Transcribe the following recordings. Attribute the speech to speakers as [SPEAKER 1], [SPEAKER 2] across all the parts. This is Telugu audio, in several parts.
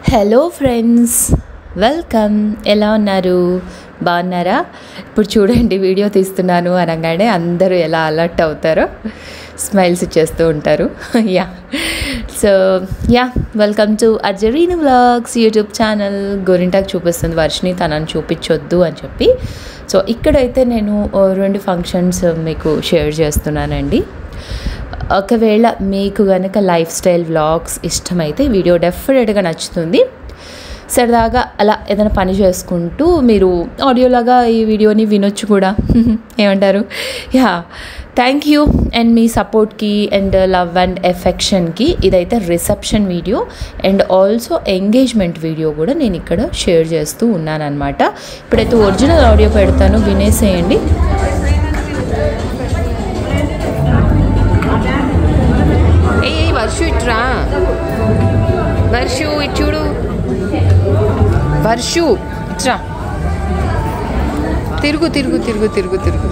[SPEAKER 1] హలో ఫ్రెండ్స్ వెల్కమ్ ఎలా ఉన్నారు బాగున్నారా ఇప్పుడు చూడండి వీడియో తీస్తున్నాను అనగానే అందరూ ఎలా అలర్ట్ అవుతారో స్మైల్స్ ఇచ్చేస్తూ ఉంటారు yeah so yeah welcome to అర్జరీన్ వ్లాగ్స్ యూట్యూబ్ ఛానల్ గోరింటాకు చూపిస్తుంది వర్షిని తనని చూపించొద్దు అని చెప్పి సో ఇక్కడైతే నేను ఓ రెండు ఫంక్షన్స్ మీకు షేర్ చేస్తున్నానండి ఒకవేళ మీకు కనుక లైఫ్ స్టైల్ వ్లాగ్స్ ఇష్టమైతే వీడియో డెఫినెట్గా నచ్చుతుంది సరదాగా అలా ఏదైనా పని చేసుకుంటూ మీరు ఆడియోలాగా ఈ వీడియోని వినొచ్చు కూడా ఏమంటారు యా థ్యాంక్ యూ అండ్ మీ సపోర్ట్కి అండ్ లవ్ అండ్ ఎఫెక్షన్కి ఇదైతే reception video and also engagement video కూడా నేను ఇక్కడ షేర్ చేస్తూ ఉన్నానన్నమాట ఇప్పుడైతే ఒరిజినల్ ఆడియో పెడతాను వినేసేయండి
[SPEAKER 2] ఏ వర్షు ఇట్రా వర్షు ఇటు చూడు వర్షు ఇట్రా తిరుగు తిరుగు తిరుగు తిరుగు తిరుగు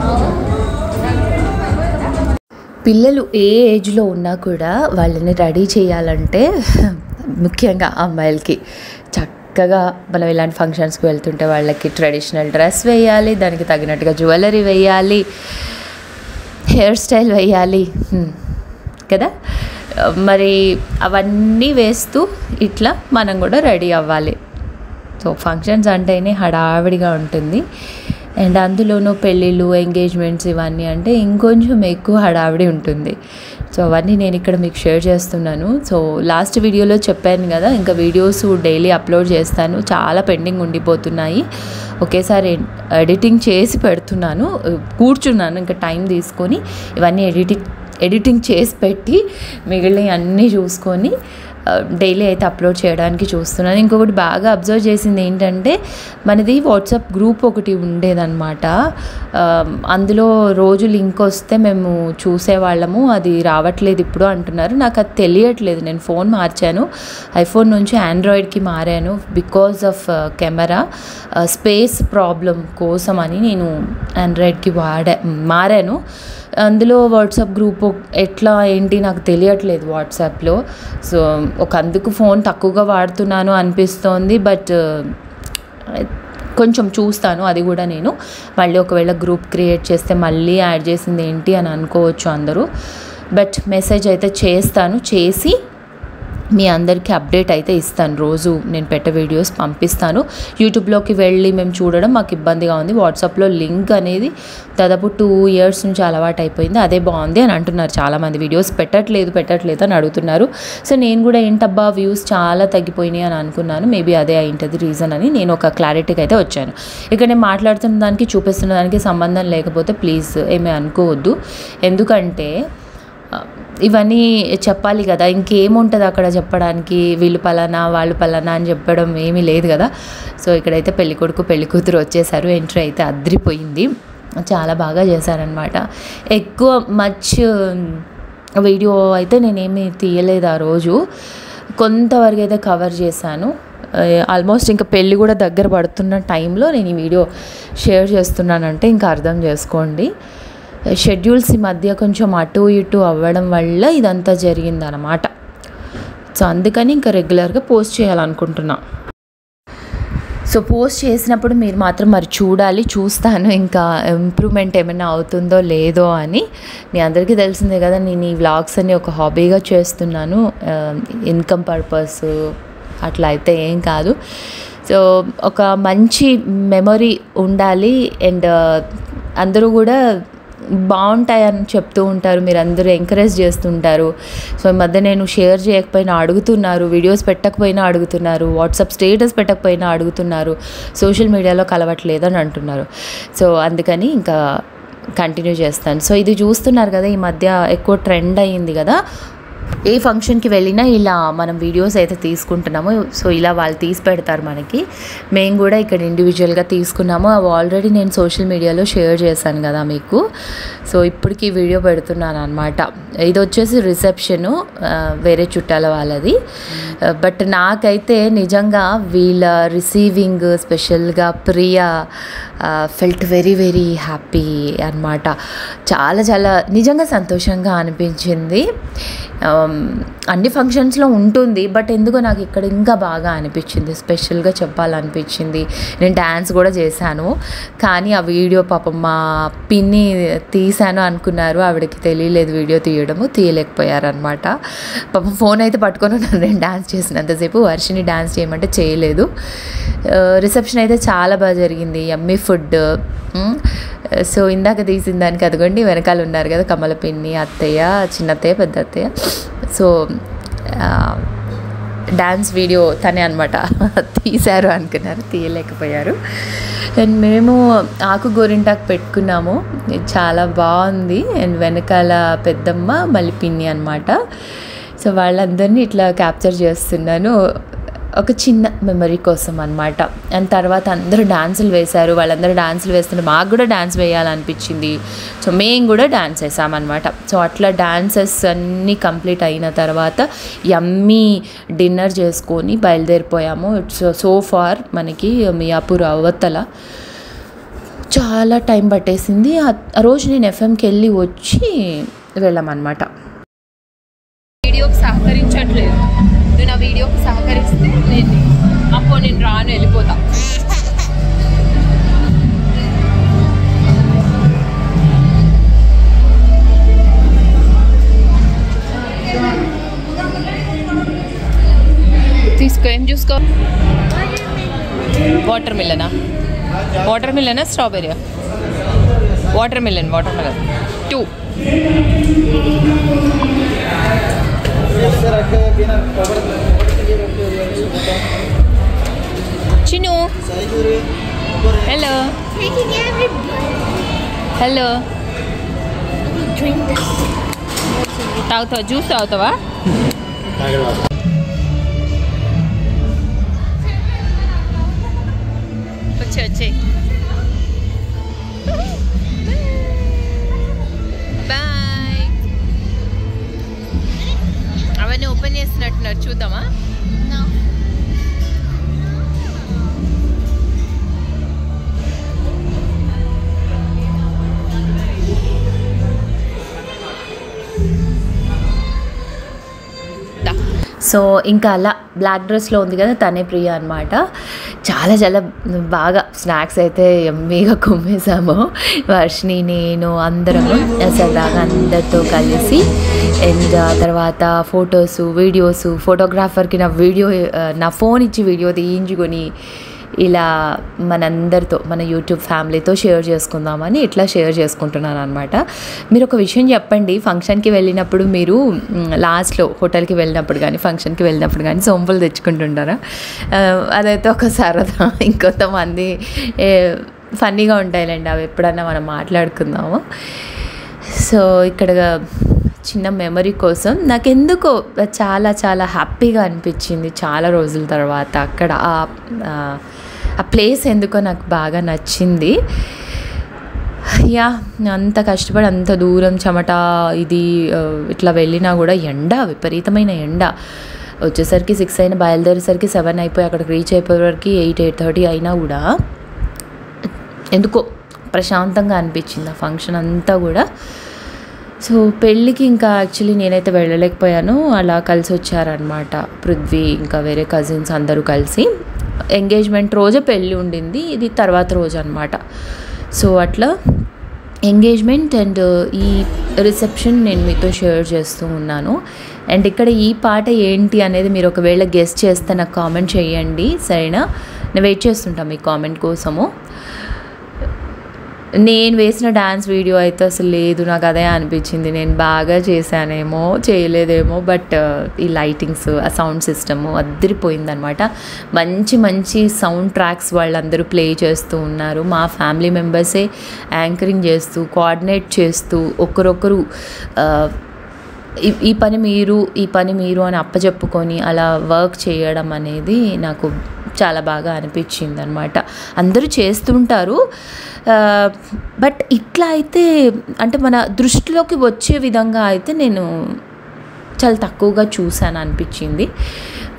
[SPEAKER 1] పిల్లలు ఏ ఏజ్లో ఉన్నా కూడా వాళ్ళని రెడీ చేయాలంటే ముఖ్యంగా అమ్మాయిలకి చక్కగా మనం ఇలాంటి ఫంక్షన్స్కి వెళ్తుంటే వాళ్ళకి ట్రెడిషనల్ డ్రెస్ వేయాలి దానికి తగినట్టుగా జ్యువెలరీ వేయాలి హెయిర్ స్టైల్ వేయాలి హ్మ్. కదా మరి అవన్నీ వేస్తూ ఇట్లా మనం కూడా రెడీ అవ్వాలి సో ఫంక్షన్స్ అంటేనే హడావిడిగా ఉంటుంది అండ్ అందులోనూ పెళ్ళిళ్ళు ఎంగేజ్మెంట్స్ ఇవన్నీ అంటే ఇంకొంచెం ఎక్కువ హడావిడి ఉంటుంది సో అవన్నీ నేను ఇక్కడ మీకు షేర్ చేస్తున్నాను సో లాస్ట్ వీడియోలో చెప్పాను కదా ఇంకా వీడియోస్ డైలీ అప్లోడ్ చేస్తాను చాలా పెండింగ్ ఉండిపోతున్నాయి ఒకేసారి ఎడిటింగ్ చేసి పెడుతున్నాను కూర్చున్నాను ఇంకా టైం తీసుకొని ఇవన్నీ ఎడిటింగ్ ఎడిటింగ్ చేసి పెట్టి మిగిలిన అన్నీ చూసుకొని డైలీ అయితే అప్లోడ్ చేయడానికి చూస్తున్నాను ఇంకొకటి బాగా అబ్జర్వ్ చేసింది ఏంటంటే మనది వాట్సాప్ గ్రూప్ ఒకటి ఉండేదన్నమాట ఆ, అందులో రోజు లింక్ వస్తే మేము చూసేవాళ్ళము అది రావట్లేదు ఇప్పుడు అంటున్నారు నాకు అది తెలియట్లేదు నేను ఫోన్ మార్చాను ఐఫోన్ నుంచి ఆండ్రాయిడ్కి మారాను because of camera space problem కోసం అని నేను ఆండ్రాయిడ్కి వాడా మారాను అందులో వాట్సాప్ గ్రూప్ ఎట్లా ఏంటి నాకు తెలియట్లేదు వాట్సాప్లో సో ఒక అందుకు ఫోన్ తక్కువగా వాడుతున్నాను అనిపిస్తోంది బట్ కొంచెం చూస్తాను అది కూడా నేను మళ్ళీ ఒకవేళ గ్రూప్ క్రియేట్ చేస్తే మళ్ళీ యాడ్ చేసింది ఏంటి అని అనుకోవచ్చు అందరూ బట్ మెసేజ్ అయితే చేస్తాను చేసి మీ అందరికీ అప్డేట్ అయితే ఇస్తాను రోజు నేను పెట్టే వీడియోస్ పంపిస్తాను యూట్యూబ్లోకి వెళ్ళి మేము చూడడం మాకు ఇబ్బందిగా ఉంది వాట్సాప్లో లింక్ అనేది దాదాపు టూ ఇయర్స్ నుంచి అలవాటు అయిపోయింది అదే బాగుంది అని అంటున్నారు చాలామంది వీడియోస్ పెట్టట్లేదు పెట్టట్లేదు అని అడుగుతున్నారు సో నేను కూడా ఏంటబ్బా వ్యూస్ చాలా తగ్గిపోయినాయి అని అనుకున్నాను మేబీ అదే అయింటుంది రీజన్ అని నేను ఒక క్లారిటీకి అయితే వచ్చాను ఇక నేను మాట్లాడుతున్న దానికి చూపిస్తున్న దానికి సంబంధం లేకపోతే ప్లీజ్ ఏమీ అనుకోవద్దు ఎందుకంటే ఇవన్నీ చెప్పాలి కదా ఇంకేముంటుంది అక్కడ చెప్పడానికి వీళ్ళు పలానా వాళ్ళు పలానా అని చెప్పడం ఏమీ లేదు కదా సో ఇక్కడైతే పెళ్లి కొడుకు పెళ్లి కూతురు వచ్చేసారు ఎంట్రీ అయితే అద్రిపోయింది చాలా బాగా చేశారనమాట ఎక్కువ మచ్ వీడియో అయితే నేనేమి తీయలేదు ఆ రోజు కొంతవరకు అయితే కవర్ చేశాను ఆల్మోస్ట్ ఇంకా పెళ్ళి కూడా దగ్గర పడుతున్న టైంలో నేను ఈ వీడియో షేర్ చేస్తున్నానంటే ఇంకా అర్థం చేసుకోండి షెడ్యూల్స్ ఈ మధ్య కొంచెం అటు ఇటు అవ్వడం వల్ల ఇదంతా జరిగిందనమాట సో అందుకని ఇంకా రెగ్యులర్గా పోస్ట్ చేయాలనుకుంటున్నా సో పోస్ట్ చేసినప్పుడు మీరు మాత్రం మరి చూడాలి చూస్తాను ఇంకా ఇంప్రూవ్మెంట్ ఏమైనా అవుతుందో లేదో అని మీ అందరికీ తెలిసిందే కదా నేను ఈ వ్లాగ్స్ అన్ని ఒక హాబీగా చేస్తున్నాను ఇన్కమ్ పర్పస్ అట్లా అయితే ఏం కాదు సో ఒక మంచి మెమొరీ ఉండాలి అండ్ అందరూ కూడా బాగుంటాయని చెప్తూ ఉంటారు మీరు అందరూ ఎంకరేజ్ చేస్తుంటారు సో ఈ మధ్య నేను షేర్ చేయకపోయినా అడుగుతున్నారు వీడియోస్ పెట్టకపోయినా అడుగుతున్నారు వాట్సాప్ స్టేటస్ పెట్టకపోయినా అడుగుతున్నారు సోషల్ మీడియాలో కలవట్లేదని అంటున్నారు సో అందుకని ఇంకా కంటిన్యూ చేస్తాను సో ఇది చూస్తున్నారు కదా ఈ మధ్య ఎక్కువ ట్రెండ్ అయ్యింది కదా ఏ ఫంక్షన్కి వెళ్ళినా ఇలా మనం వీడియోస్ అయితే తీసుకుంటున్నాము సో ఇలా వాళ్ళు తీసి పెడతారు మనకి మేము కూడా ఇక్కడ ఇండివిజువల్గా తీసుకున్నాము అవి ఆల్రెడీ నేను సోషల్ మీడియాలో షేర్ చేశాను కదా మీకు సో ఇప్పటికి వీడియో పెడుతున్నాను అనమాట ఇది వచ్చేసి రిసెప్షను వేరే చుట్టాల వాళ్ళది బట్ నాకైతే నిజంగా వీళ్ళ రిసీవింగ్ స్పెషల్గా Priya felt very very happy అనమాట చాలా చాలా నిజంగా సంతోషంగా అనిపించింది Um, అన్ని ఫంక్షన్స్లో ఉంటుంది బట్ ఎందుకో నాకు ఇక్కడ ఇంకా బాగా అనిపించింది స్పెషల్గా చెప్పాలనిపించింది నేను డ్యాన్స్ కూడా చేశాను కానీ ఆ వీడియో పాపం మా పిన్ని తీశాను అనుకున్నారు ఆవిడకి తెలియలేదు వీడియో తీయడము తీయలేకపోయారనమాట పాపం ఫోన్ అయితే పట్టుకొని ఉన్నాను నేను డ్యాన్స్ చేసినంతసేపు వర్షిని డ్యాన్స్ చేయమంటే చేయలేదు రిసెప్షన్ అయితే చాలా బాగా జరిగింది ఎమ్మీ ఫుడ్ సో ఇందాక తీసిన దానికి అదిగోండి వెనకాల ఉన్నారు కదా కమల పిన్ని అత్తయ్య చిన్నత్తయ్య పెద్ద అత్తయ్య సో డ్యాన్స్ వీడియో తనే అనమాట తీశారు అనుకున్నారు తీయలేకపోయారు అండ్ మేము ఆకు గోరింటాకు పెట్టుకున్నాము ఇది చాలా బాగుంది అండ్ వెనకాల పెద్దమ్మ మళ్ళీ పిన్ని అనమాట సో వాళ్ళందరినీ ఇట్లా క్యాప్చర్ చేస్తున్నాను ఒక చిన్న మెమరీ కోసం అనమాట అండ్ తర్వాత అందరూ డాన్సులు వేశారు వాళ్ళందరూ డాన్సులు వేస్తుంటే మాకు కూడా డాన్స్ వేయాలనిపించింది సో మేము కూడా డాన్స్ వేసామన్నమాట సో అట్లా డాన్సెస్ అన్నీ కంప్లీట్ అయిన తర్వాత యమ్మీ డిన్నర్ చేసుకొని బయలుదేరిపోయాము ఇట్స్ సో ఫార్ మనకి మియాపూర్ అవతల చాలా టైం పట్టేసింది ఆ ఆ రోజు నేను ఎఫ్ఎంకి వెళ్ళి వచ్చి వెళ్ళామన్నమాట
[SPEAKER 2] వీడియోకి సహకరించట్లేదు నువ్వు నా వీడియోకి సహకరిస్తే నేను అప్పుడు నేను రాను వెళ్ళిపోతా తీసుకో ఏం చూసుకో వాటర్ మిల్లనా వాటర్ మిల్లనా strawberry watermelon watermelon too Chinu hello
[SPEAKER 3] Taking everybody.
[SPEAKER 2] Hello
[SPEAKER 3] Drink this.
[SPEAKER 2] తాగుతావా జ్యూస్ తాగుతావా వచ్చే వచ్చే బాయ్ అవన్నీ ఓపెన్ చేస్తున్నట్టున్నారు చూద్దామా
[SPEAKER 3] No.
[SPEAKER 2] దా.
[SPEAKER 1] సో ఇంకా అలా బ్లాక్ డ్రెస్లో ఉంది కదా తనే ప్రియ అనమాట చాలా చాలా బాగా స్నాక్స్ అయితే ఎమ్మీగా కుమ్మేసాము వర్షిని నేను అందరము సరదాగా అందరితో కలిసి అండ్ ఆ తర్వాత ఫొటోస్ వీడియోస్ ఫోటోగ్రాఫర్కి నా వీడియో ఆ, నా ఫోన్ ఇచ్చి వీడియో తీయించుకొని ఇలా మనందరితో మన యూట్యూబ్ ఫ్యామిలీతో షేర్ చేసుకుందామని ఇట్లా షేర్ చేసుకుంటున్నాను అనమాట మీరు ఒక విషయం చెప్పండి ఫంక్షన్కి వెళ్ళినప్పుడు మీరు మ్, లాస్ట్లో హోటల్కి వెళ్ళినప్పుడు కానీ ఫంక్షన్కి వెళ్ళినప్పుడు కానీ సోంపులు తెచ్చుకుంటుంటారా ఆ, అదైతే ఒక సరదా ఇంకొంతమంది ఏ, ఫన్నీగా ఉంటాయిలేండి అవి ఎప్పుడన్నా మనం మాట్లాడుకుందాము సో ఇక్కడ చిన్న మెమరీ కోసం నాకు ఎందుకో చాలా చాలా హ్యాపీగా అనిపించింది చాలా రోజుల తర్వాత అక్కడ ఆ- ఆ- ఆ ప్లేస్ ఎందుకో నాకు బాగా నచ్చింది యా అంత కష్టపడి అంత దూరం చెమట ఇది ఆ, ఇట్లా వెళ్ళినా కూడా ఎండ విపరీతమైన ఎండ వచ్చేసరికి సిక్స్ అయిన బయలుదేరేసరికి సెవెన్ అయిపోయి అక్కడికి రీచ్ అయిపోయేవరకు ఎయిట్ ఎయిట్ థర్టీ అయినా కూడా ఎందుకో ప్రశాంతంగా అనిపించింది ఆ ఫంక్షన్ అంతా కూడా సో పెళ్ళికి ఇంకా యాక్చువల్లీ నేనైతే వెళ్ళలేకపోయాను అలా కలిసి వచ్చారనమాట పృథ్వీ ఇంకా వేరే కజిన్స్ అందరూ కలిసి ఎంగేజ్మెంట్ రోజే పెళ్ళి ఉండింది ఇది తర్వాత రోజు అనమాట సో అట్లా ఎంగేజ్మెంట్ అండ్ ఈ రిసెప్షన్ నేను మీతో షేర్ చేస్తూ ఉన్నాను అండ్ ఇక్కడ ఈ పాట ఏంటి అనేది మీరు ఒకవేళ గెస్ట్ చేస్తే నాకు కామెంట్ చేయండి సరేనా నేను వెయిట్ చేస్తుంటా మీ కామెంట్ కోసము నేను వేసిన డ్యాన్స్ వీడియో అయితే అసలు లేదు నాకు అదే అనిపించింది నేను బాగా చేశానేమో చేయలేదేమో బట్ ఈ లైటింగ్స్ ఆ సౌండ్ సిస్టమ్ అద్దరిపోయిందనమాట మంచి మంచి సౌండ్ ట్రాక్స్ వాళ్ళందరూ ప్లే చేస్తూ ఉన్నారు మా ఫ్యామిలీ మెంబర్సే యాంకరింగ్ చేస్తూ కోఆర్డినేట్ చేస్తూ ఒకరొకరు ఆ, ఈ ఈ పని మీరు ఈ పని మీరు అని అప్పచెప్పుకొని అలా వర్క్ చేయడం అనేది నాకు చాలా బాగా అనిపించింది అనమాట అందరూ చేస్తుంటారు బట్ ఇట్లా అయితే అంటే మన దృష్టిలోకి వచ్చే విధంగా అయితే నేను చాలా తక్కువగా చూశాను అనిపించింది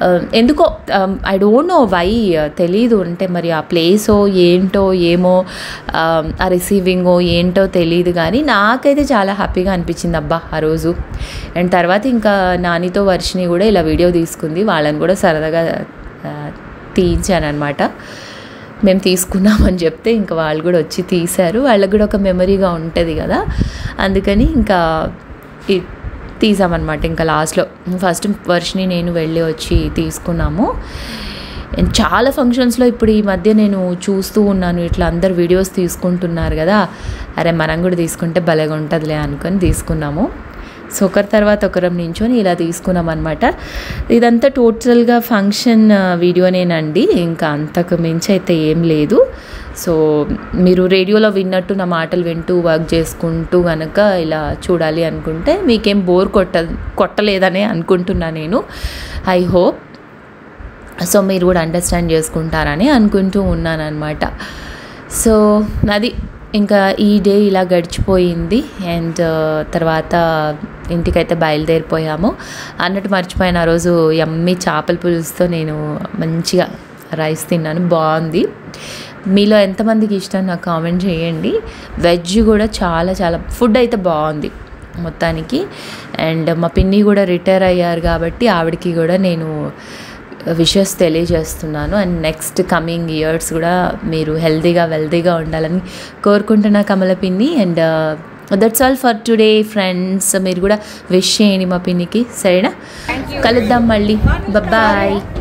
[SPEAKER 1] ఎందుకో ఐ డోంట్ నో వై తెలీదు అంటే మరి ఆ ప్లేసో ఏంటో ఏమో ఆ, ఆ రిసీవింగో ఏంటో తెలియదు కానీ నాకైతే చాలా హ్యాపీగా అనిపించింది అబ్బా ఆ రోజు అండ్ తర్వాత ఇంకా నానితో వర్షిని కూడా ఇలా వీడియో తీసుకుంది వాళ్ళని కూడా సరదాగా తీయించానమాట మేము తీసుకున్నామని చెప్తే ఇంకా వాళ్ళు కూడా వచ్చి తీశారు వాళ్ళకి కూడా ఒక మెమరీగా ఉంటుంది కదా అందుకని ఇంకా ఈ- తీసామన్నమాట ఇంకా లాస్ట్లో ఫస్ట్ వర్షిని నేను వెళ్ళి వచ్చి తీసుకున్నాము అండ్ చాలా ఫంక్షన్స్లో ఇప్పుడు ఈ మధ్య నేను చూస్తూ ఉన్నాను ఇట్లా అందరు వీడియోస్ తీసుకుంటున్నారు కదా అరే మనం కూడా తీసుకుంటే భలేగా ఉంటుందిలే అనుకొని తీసుకున్నాము సో ఒకరి తర్వాత ఒకరం నించొని ఇలా తీసుకున్నాం అనమాట ఇదంతా టోటల్గా ఫంక్షన్ ఆ, వీడియోనేనండి ఇంకా అంతకు మించి అయితే ఏం లేదు సో మీరు రేడియోలో విన్నట్టు నా మాటలు వింటూ వర్క్ చేసుకుంటూ కనుక ఇలా చూడాలి అనుకుంటే మీకేం బోర్ కొట్ట కొట్టలేదనే అనుకుంటున్నా నేను ఐ హోప్ సో మీరు కూడా అండర్స్టాండ్ చేసుకుంటారని అనుకుంటూ ఉన్నాను అనమాట సో అది ఇంకా ఈ డే ఇలా గడిచిపోయింది అండ్ తర్వాత ఇంటికైతే బయలుదేరిపోయాము అన్నట్టు మర్చిపోయిన ఆ రోజు ఎమ్మి చేపల పులుసుతో నేను మంచిగా రైస్ తిన్నాను బాగుంది మీలో ఎంతమందికి ఇష్టం నాకు కామెంట్ చేయండి వెజ్ కూడా చాలా చాలా ఫుడ్ అయితే బాగుంది మొత్తానికి అండ్ మా పిన్ని కూడా రిటైర్ అయ్యారు కాబట్టి ఆవిడకి కూడా నేను విషెస్ తెలియజేస్తున్నాను అండ్ నెక్స్ట్ కమింగ్ ఇయర్స్ కూడా మీరు హెల్తీగా వెల్తీగా ఉండాలని కోరుకుంటున్నా కమల పిన్ని and that's all for today friends మీరు కూడా విష్ చేయండి మా పిన్నికి సరేనా కలుద్దాం మళ్ళీ బాయ్